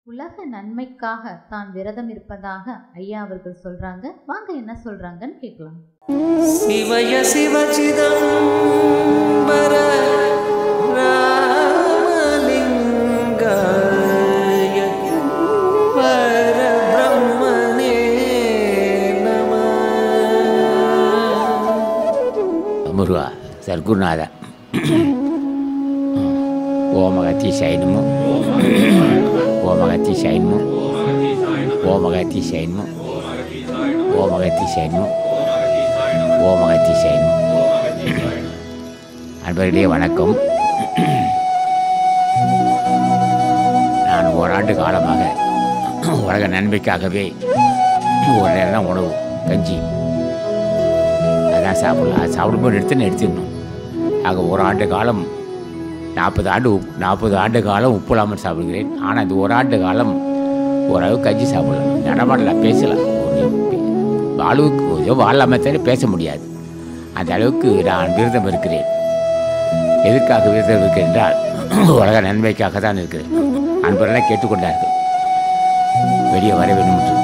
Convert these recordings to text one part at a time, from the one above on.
உலக நன்மைக்காக தான் விரதம் இருப்பதாக ஐயா அவர்கள் சொல்றாங்க வாங்க என்ன சொல்றாங்கன்னு கேட்கலாம் शिवय शिवचिदम्बर रामलिङ्गाय परब्रह्मणे नमः முருகா சர்க்குருநாத ஓமகத்தி சைனமு ஓமகத்தி சைனமு ஓமகத்தி சைனமு ஓமகத்தி சைனமு ஓமகத்தி சைனமு அன்பர்களே வணக்கம் நான் ஓராண்டு காலமாக உலக நன்மைக்காகவே ஒரு நேரம் உணவு கஞ்சி அதான் சாப்பிடலாம் அது சாப்பிடும்போது எடுத்து எடுத்துடணும் ஆக ஒரு ஆண்டு காலம் நாற்பது ஆண்டு உப் நாற்பது ஆண்டு காலம் உப்பு இல்லாமல் சாப்பிடுகிறேன் ஆனால் இந்த ஒரு ஆண்டு காலம் ஓரளவு கஞ்சி சாப்பிடலாம் நடமாடலாம் பேசலாம் ஒரு பே- வாழ்வுக்கு ஏதோ வாழலாமே தவிர பேச முடியாது அந்த அளவுக்கு நான் விரதம் இருக்கிறேன் எதற்காக விரதம் இருக்கிறேன் என்றால் உலக நன்மைக்காக தான் இருக்கிறேன் அன்பரெல்லாம் கேட்டுக்கொண்டார்கள் வெளியே வர வேண்டும் என்று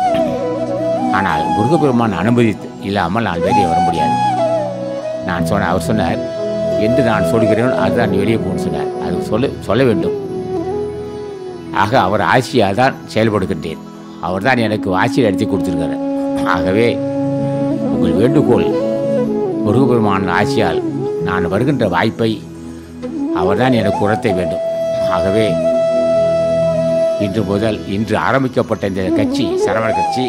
ஆனால் முருகப்பெருமான் அனுமதி இல்லாமல் நான் வெளியே வர முடியாது நான் சொன்ன அவர் சொன்னார் என்று நான் சொல்கிறேன் அதுதான் நீ வெளியே போகணும்னு சொன்னார் அது சொல்ல சொல்ல வேண்டும் ஆக அவர் ஆட்சியாக தான் செயல்படுகின்றேன் அவர் தான் எனக்கு ஆட்சியை எடுத்து கொடுத்துருக்காரு ஆகவே உங்கள் வேண்டுகோள் முருகப்பெருமான் ஆட்சியால் நான் வருகின்ற வாய்ப்பை அவர்தான் எனக்கு உணர்த்த வேண்டும் ஆகவே இன்று முதல் இன்று ஆரம்பிக்கப்பட்ட இந்த கட்சி சரவண கட்சி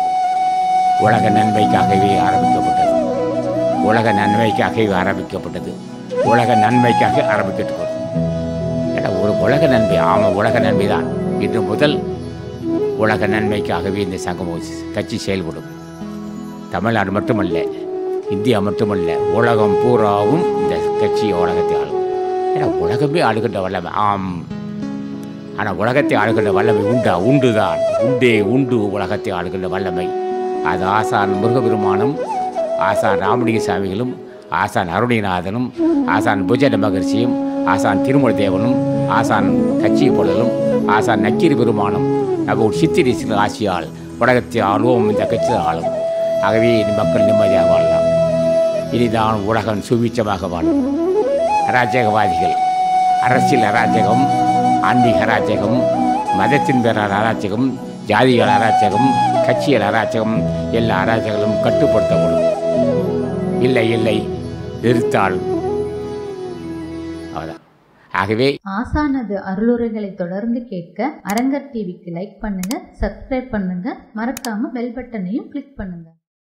உலக நன்மைக்காகவே ஆரம்பிக்கப்பட்டது உலக நன்மைக்காகவே ஆரம்பிக்கப்பட்டது உலக நன்மைக்காக ஆரம்பிக்கப்பட்டது ஏன்னா ஒரு உலக நன்மை ஆமாம் உலக நன்மை தான் இன்று முதல் உலக நன்மைக்காகவே இந்த சங்கம் கட்சி செயல்படும் தமிழ்நாடு மட்டுமல்ல இந்தியா மட்டுமல்ல உலகம் பூராவும் இந்த கட்சி உலகத்தை ஆளும் ஏன்னா உலகமே ஆளுகின்ற வல்லமை ஆம் ஆனால் உலகத்தை ஆளுகின்ற வல்லமை உண்டா உண்டுதான் உண்டே உண்டு உலகத்தை ஆளுகின்ற வல்லமை அது ஆசான் முருகபெருமானும் ஆசான் ராமலிங்க சாமிகளும் ஆசான் அருணிநாதனும் ஆசான் புஜன மகர்ஷியும் ஆசான் திருமல தேவனும் ஆசான் கட்சி பொருளும் ஆசான் நக்கீரி பெருமானும் நம்ம சித்திரி சில ஆசியால் உலகத்தை ஆளுவோம் இந்த கட்சி ஆளும் ஆகவே இந்த மக்கள் நிம்மதியாக வாழலாம் இனிதான் உலகம் சுபீட்சமாக வாழும் அராஜகவாதிகள் அரசியல் அராஜகம் ஆன்மீக அராஜகம் மதத்தின் பேர் அராஜகம் ஜாதிகள் அராஜகம் கட்சிகள் அராஜகம் எல்லா அராஜகங்களும் கட்டுப்படுத்தப்படும் இல்லை இல்லை நிறுத்தால் அவ்வளோதான் ஆகவே ஆசானது அருளுரைகளை தொடர்ந்து கேட்க அரங்கர் டிவிக்கு லைக் பண்ணுங்க சப்ஸ்கிரைப் பண்ணுங்க மறக்காம பெல் பட்டனையும் கிளிக் பண்ணுங்க